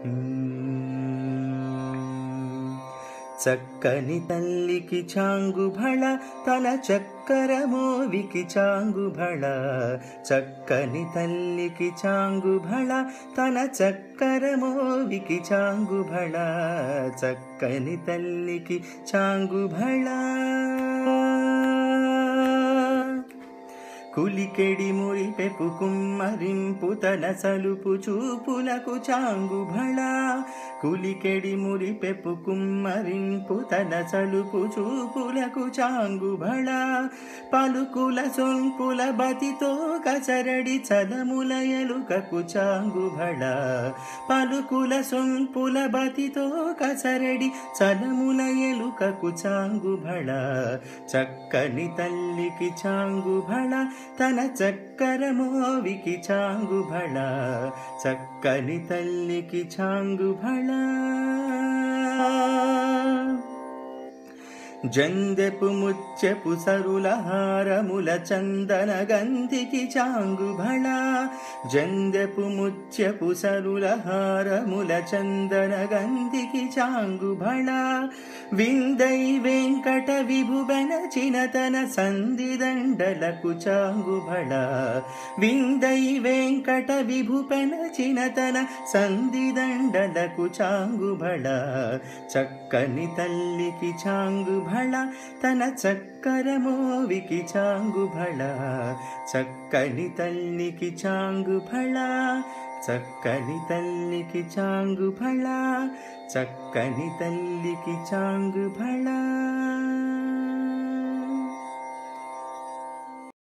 చక్కని తల్లికి చాంగుభళ తన చక్కర మోవికి చాంగుభళ చక్కని తల్లికి చాంగుభళ తన చక్కర మోవికి చాంగుభళ చక్కని తల్లికి చాంగుభళ కులికెడి మురిపెపు కుమ్మరింపు తన సలుపు చూపులకు చాంగుభళ కులికెడి మురిపెపు కుమ్మరింపు తన సలుపు చూపులకు చాంగుభళ పలుకుల సొంపుల బతితో కసరడి చలముల ఎలుకకు చాంగుభళ పలుకుల సొంపుల బతితో కసరడి చలముల ఎలుకకు చాంగుభళ చక్కని తల్లికి చాంగుభళ తన చక్కర మోవికి చాంగుభళ చక్కని తల్లికి చాంగుభళ జందెపు ముచ్చెపు సరుల హారముల చందన గంధికి చాంగుభళ జందెపు ముచ్చెపు సరుల హారముల చందన గంధికి చాంగుభళ విందై వెంకట విభువన చినతన సంధిదండలకు చాంగుభళ విందై వెంకట విభుపన చినతన సంధిదండలకు చాంగుభళ చక్కని తల్లికి చాంగుభళ తన చక్కర మోవికి చాంగుభళ చక్కని తల్లికి చాంగుభళ చక్కని తల్లికి చాంగుభళ చక్కని తల్లికి చాంగుభళ